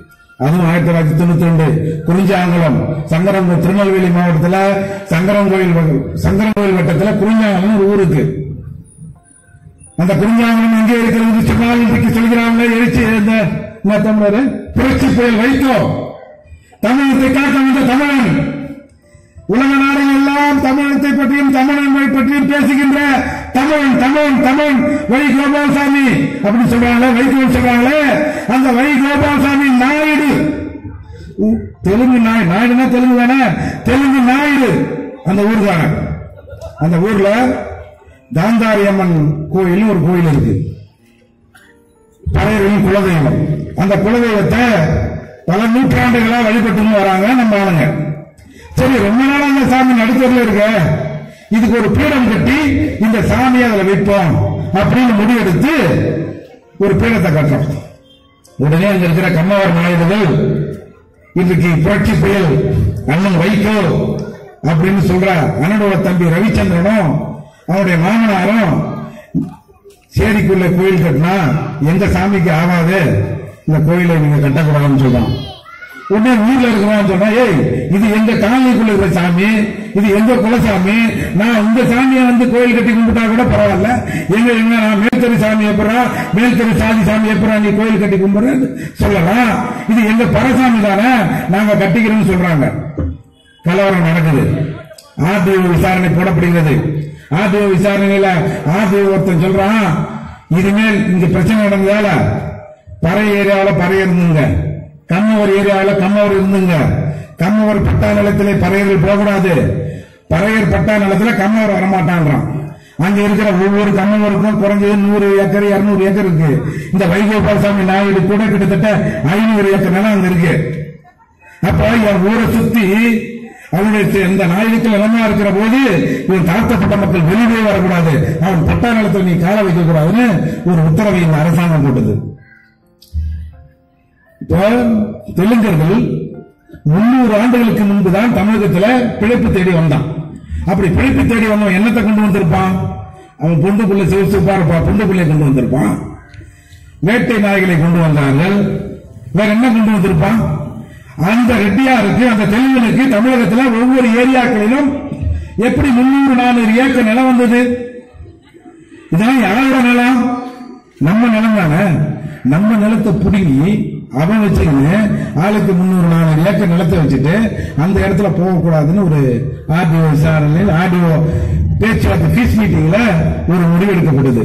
அதுவும் ஆயிரத்தி தொள்ளாயிரத்தி தொண்ணூத்தி ரெண்டு குறிஞ்சாங்குளம் சங்கரம் திருநெல்வேலி மாவட்டத்துல சங்கரங்கோயில் வ- சங்கரங்கோயில் வட்டத்துல குறிஞ்சாங்குளம் ஒரு ஊர் இருக்கு அந்த குறிஞ்சாங்குளம் எங்கே இருக்கிறது சொன்னால் இன்றைக்கு சொல்கிறாங்க எழுச்சி இந்த என்ன தமிழர் புரட்சி புயல் வைத்தோ தமிழத்தை காக்க வந்த தமிழன் உலக நாடுகள் எல்லாம் தமிழத்தை பற்றியும் தமிழன்மை பற்றியும் பேசுகின்ற தமிழன் தமிழன் தமிழன் வை கோபாலசாமி அப்படின்னு சொல்றாங்களே வைகோல் சொல்றாங்களே அந்த வை கோபாலசாமி நாயுடு உ- தெலுங்கு நாய் நாயுடுனா தெலுங்கு தானே தெலுங்கு நாயுடு அந்த ஊர்காரன் அந்த ஊர்ல காந்தாரி அம்மன் கோயில் ஒரு கோயில் இருக்கு பழையர்களின் குலதெய்வம் அந்த குலதெய்வத்தை பல நூற்றாண்டுகளா வழிபட்டுன்னு வராங்க நம்ம ஆளுங்க சரி ரொம்ப நாள் அந்த சாமி நடுத்தரில் இருக்க இதுக்கு ஒரு பீடம் கட்டி இந்த சாமியை அதுல வைப்போம் அப்படின்னு முடிவெடுத்து ஒரு பீடத்தை கட்டுறோம் உடனே அங்க இருக்கிற கம்மவர் நாயுடுகள் இன்றைக்கு புரட்சி புயல் அண்ணன் வைகோ அப்படின்னு சொல்ற அண்ணனோட தம்பி ரவிச்சந்திரனும் அவனுடைய மாமனாரும் சேரிக்குள்ள கோயில் கட்டினா எந்த சாமிக்கு ஆகாது இந்த கோயிலை நீங்க கட்டக்கூடாதுன்னு சொல்றான் உடனே ஊர்ல இருக்கிறவன் சொன்னா ஏய் இது எங்க காலனிக்குள்ள இருக்கிற சாமி இது எங்க குலசாமி நான் இந்த சாமியை வந்து கோயில் கட்டி கும்பிட்டா கூட பரவாயில்ல எங்க எங்க நான் மேல்தெரு சாமி எப்படா மேல்தெரு சாதி சாமி எப்படா நீ கோயில் கட்டி கும்பிடுறேன்னு சொல்லலாம் இது எங்க பரசாமி தானே நாங்க கட்டிக்கிறோம்னு சொல்றாங்க கலவரம் நடக்குது ஆர்டிஓ விசாரணை போடப்படுகிறது ஆர்டிஓ விசாரணையில ஆர்டிஓ ஒருத்தன் சொல்றான் இனிமேல் இங்க பிரச்சனை நடந்ததால பறை ஏரியாவில பறை இருந்துங்க கம்மவர் ஏரியாவில கம்மவர் இருந்துங்க கம்மவர் பட்டா நிலத்திலே பறையர்கள் போகக்கூடாது பறையர் பட்டா நிலத்துல கம்மவர் வரமாட்டான்றான் அங்க இருக்கிற ஒவ்வொரு கம்மவருக்கும் குறைஞ்சது நூறு ஏக்கர் இருநூறு ஏக்கர் இருக்கு இந்த வைகோபாலசாமி நாயுடு கூட கிட்டத்தட்ட ஐநூறு ஏக்கர் நிலம் அங்க இருக்கு அப்ப என் ஊரை சுத்தி அவனுடைய தி- இந்த நாயுடுக்கு நிலமா இருக்கிற போது இவன் தாழ்த்தப்பட்ட மக்கள் வெளியே வரக்கூடாது அவன் பட்டா நிலத்தில் நீ கால வைக்க கூடாதுன்னு ஒரு உத்தரவை இந்த அரசாங்கம் போட்டது இப்போ தெலுங்கர்கள் முன்னூறு ஆண்டுகளுக்கு முன்புதான் தமிழகத்துல பிழைப்பு தேடி வந்தான் அப்படி பிழைப்பு தேடி வந்தவன் என்னத்தை கொண்டு வந்திருப்பான் அவன் பொண்டுக்குள்ள சிவசிவப்பா இருப்பான் பொண்டுக்குள்ளே கொண்டு வந்திருப்பான் வேட்டை நாய்களை கொண்டு வந்தார்கள் வேற என்ன கொண்டு வந்திருப்பான் அந்த ரெட்டியாருக்கு அந்த தெலுங்கனுக்கு தமிழகத்துல ஒவ்வொரு ஏரியாக்களிலும் எப்படி முன்னூறு நானூறு ஏக்கர் நிலம் வந்தது இதெல்லாம் யாரோட நிலம் நம்ம நிலம் தானே நம்ம நிலத்தை புடுங்கி அவன் வச்சுக்கின்னு ஆளுக்கு முன்னூறு நானூறு ஏக்கர் நிலத்தை வச்சுட்டு அந்த இடத்துல போகக்கூடாதுன்னு ஒரு ஆர்டிஓ விசாரணையில் ஆர்டிஓ பேச்சுவார்த்தை பீஸ் மீட்டிங்ல ஒரு முடிவு எடுக்கப்பட்டது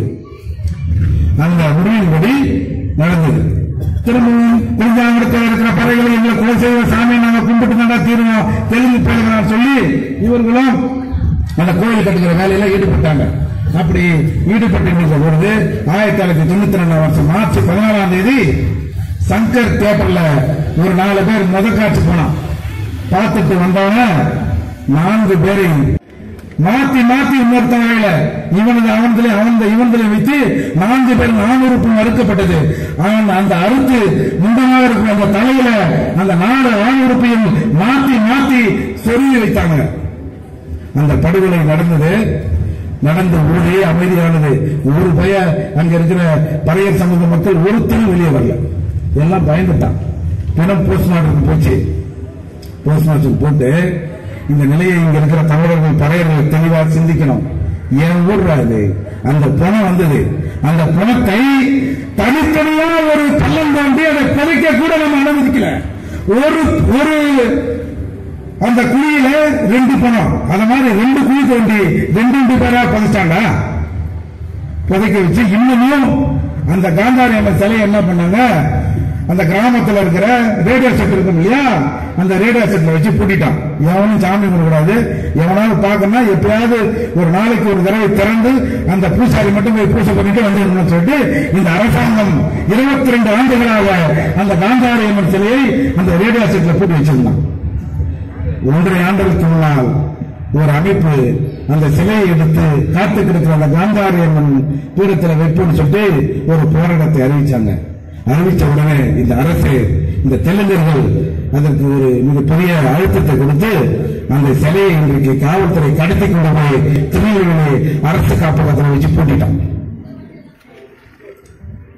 அந்த முடிவின்படி நடந்தது திரும்பவும் குறிஞ்சாங்கடத்தில் இருக்கிற பறவைகளை எங்களை கொலை செய்வ சாமியை நாங்க கும்பிட்டு தாண்டா தீருவோம் தெலுங்கு பேசுகிறார் சொல்லி இவர்களும் அந்த கோயில் கட்டுகிற வேலையில ஈடுபட்டாங்க அப்படி ஈடுபட்டு இருந்த பொழுது ஆயிரத்தி தொள்ளாயிரத்தி தொண்ணூத்தி ரெண்டாம் வருஷம் மார்ச் பதினாறாம் தேதி சங்கர் தியேட்டர்ல ஒரு நாலு பேர் முத காட்சி போனான் பார்த்துட்டு வந்தவன நான்கு பேரையும் மாத்தி மாத்தி இன்னொருத்தன் வாயில இவனது அவன்களை அவன் இவன்களை வைத்து நான்கு பேர் நானூறுப்பு மறுக்கப்பட்டது அவன் அந்த அறுத்து முண்டமாக இருக்கிற அந்த தலையில அந்த நாடு ஆணுறுப்பையும் மாத்தி மாத்தி சொருகி வைத்தாங்க அந்த படுகொலை நடந்தது நடந்த ஊரே அமைதியானது ஒரு பய அங்க இருக்கிற பறையர் சமூக மக்கள் ஒருத்தரும் வெளியே வரல எல்லாம் பயந்துட்டான் பிணம் போஸ்ட்மார்ட்டம் போச்சு போஸ்ட்மார்ட்டம் போட்டு இந்த நிலையை இங்க இருக்கிற தமிழர்கள் பறையர்கள் தெளிவா சிந்திக்கணும் என் ஊர்ல இது அந்த பணம் வந்தது அந்த பணத்தை தனித்தனியா ஒரு பள்ளம் தாண்டி அதை புதைக்க கூட நம்ம அனுமதிக்கல ஒரு ஒரு அந்த குழியில ரெண்டு பணம் அத மாதிரி ரெண்டு குழி தோண்டி ரெண்டு ரெண்டு பேரா புதைச்சாங்க புதைக்க வச்சு இன்னமும் அந்த காந்தாரி அம்மன் சிலையை என்ன பண்ணாங்க அந்த கிராமத்துல இருக்கிற ரேடியோ செட் இருக்கும் இல்லையா அந்த ரேடியோ செட்ல வச்சு பூட்டிட்டான் எவனும் சாமி கும்பிடக்கூடாது எவனாவது பார்க்கணும்னா எப்பயாவது ஒரு நாளைக்கு ஒரு தடவை திறந்து அந்த பூசாரி மட்டும் போய் பூசை பண்ணிட்டு வந்துடணும்னு சொல்லிட்டு இந்த அரசாங்கம் இருபத்தி ரெண்டு ஆண்டுகளாக அந்த காந்தாரி அம்மன் சிலையை அந்த ரேடியோ செட்ல பூட்டி வச்சிருந்தான் ஒன்றரை ஆண்டுகளுக்கு முன்னால் ஒரு அமைப்பு அந்த சிலையை எடுத்து காத்து கிடக்கிற அந்த காந்தாரி அம்மன் பீடத்தில் வைப்போம்னு சொல்லிட்டு ஒரு போராட்டத்தை அறிவிச்சாங்க அறிவிச்ச உடனே இந்த அரசு இந்த தெலுங்கர்கள் அதற்கு ஒரு மிகப்பெரிய அழுத்தத்தை கொடுத்து அந்த சிலையை இன்றைக்கு காவல்துறை கடத்தி கொண்டு போய் திருநெல்வேலி அரசு காப்பகத்தில் வச்சு பூட்டிட்டான்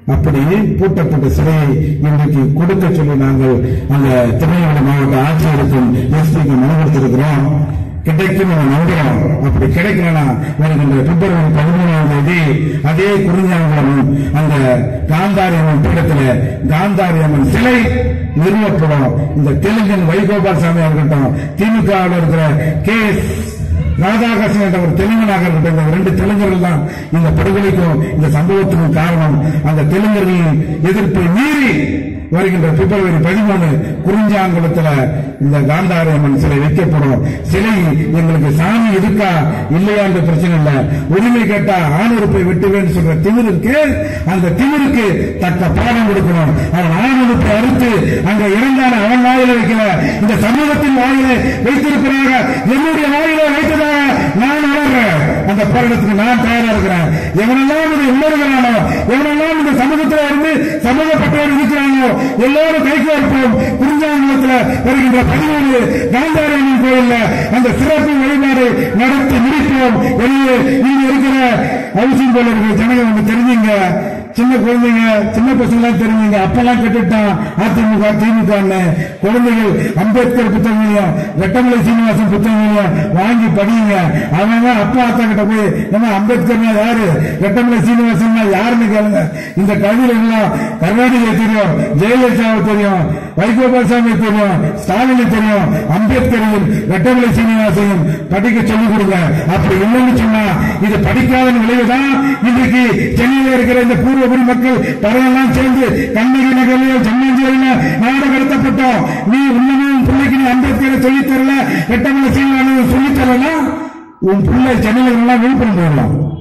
அப்படி பூட்டப்பட்ட சிலையை இன்றைக்கு கொடுக்க சொல்லி நாங்கள் அந்த திருநெல்வேலி மாவட்ட ஆட்சியருக்கும் எஸ்பிக்கும் மனு கொடுத்திருக்கிறோம் கிடைக்கும் நம்ம நம்புறோம் அப்படி கிடைக்கலனா வருகின்ற பிப்ரவரி பதிமூணாம் தேதி அதே குறிஞ்சாங்குளம் அந்த காந்தாரி அம்மன் பீடத்துல காந்தாரி அம்மன் சிலை நிறுவப்படும் இந்த தெலுங்கன் வைகோபால் சாமி இருக்கட்டும் திமுகவில் இருக்கிற கே ராதாகிருஷ்ணன் என்ற ஒரு தெலுங்கனாக இருக்கட்டும் இந்த ரெண்டு தெலுங்கர்கள் தான் இந்த படுகொலைக்கும் இந்த சம்பவத்துக்கும் காரணம் அந்த தெலுங்கர்களின் எதிர்ப்பை மீறி வருகின்ற பிப்ரவரி பதிமூணு குறிஞ்சாங்குளத்துல இந்த காந்தாரி அம்மன் சிலை வைக்கப்படும் சிலை எங்களுக்கு சாமி இருக்கா இல்லையா என்ற பிரச்சனை இல்ல உரிமை கேட்டா ஆணுறுப்பை வெட்டுவேன்னு சொல்ற திமிர் இருக்கு அந்த திமிருக்கு தக்க பாடம் கொடுக்கணும் அவன் ஆணுறுப்பை அறுத்து அங்க இறந்தான அவன் வாயில வைக்கல இந்த சமூகத்தின் வாயில வைத்திருக்கிறாங்க என்னுடைய வாயில வைத்ததாக நான் உணர்றேன் அந்த போராட்டத்துக்கு நான் தயாரா இருக்கிறேன் எவனெல்லாம் இதை உணர்கிறானோ எவனெல்லாம் இந்த சமூகத்தில் இருந்து சமூகப்பட்டவர் இருக்கிறானோ எல்லோரும் கைக்கு வைப்போம் குறிஞ்சாங்குளத்தில் வருகின்ற பதிமூணு காந்தாரியம்மன் கோயில்ல அந்த சிறப்பு வழிபாடு நடத்தி முடிப்போம் எனவே இங்க இருக்கிற ஹவுசிங் போல இருக்கிற ஜனங்க ஒண்ணு தெரிஞ்சுங்க சின்ன குழந்தைங்க சின்ன பசங்களாம் தெரிஞ்சுங்க அப்பெல்லாம் கட்டுட்டான் அதிமுக திமுக குழந்தைகள் அம்பேத்கர் புத்தகங்களையும் வெட்டமலை சீனிவாசன் புத்தகங்களையும் வாங்கி படியுங்க அவங்க அப்பா அத்தா கிட்ட போய் நம்ம அம்பேத்கர்னா யாரு வெட்டமலை சீனிவாசன் யாருன்னு கேளுங்க இந்த கவிதை எல்லாம் கருணாநிதியை தெரியும் ஜெயலலிதாவை தெரியும் வைகோபாசாமி தெரியும் ஸ்டாலினை தெரியும் அம்பேத்கரையும் வெட்டமலை சீனிவாசையும் படிக்க சொல்லிக் கொடுங்க அப்படி இல்லைன்னு சொன்னா இது படிக்காத விளைவுதான் இன்றைக்கு சென்னையில் இருக்கிற இந்த பூர்வகுடி மக்கள் பறையெல்லாம் சேர்ந்து கண்ணகி நகரில் செம்மஞ்சேரியில நாடு கடத்தப்பட்டோம் நீ உண்மையும் பிள்ளைக்கு நீ அம்பேத்கரை சொல்லித் தரல வெட்டமலை சீனிவாசன் சொல்லித் தரல உன் பிள்ளை சென்னையில் எல்லாம் விழுப்புரம் போயிடலாம்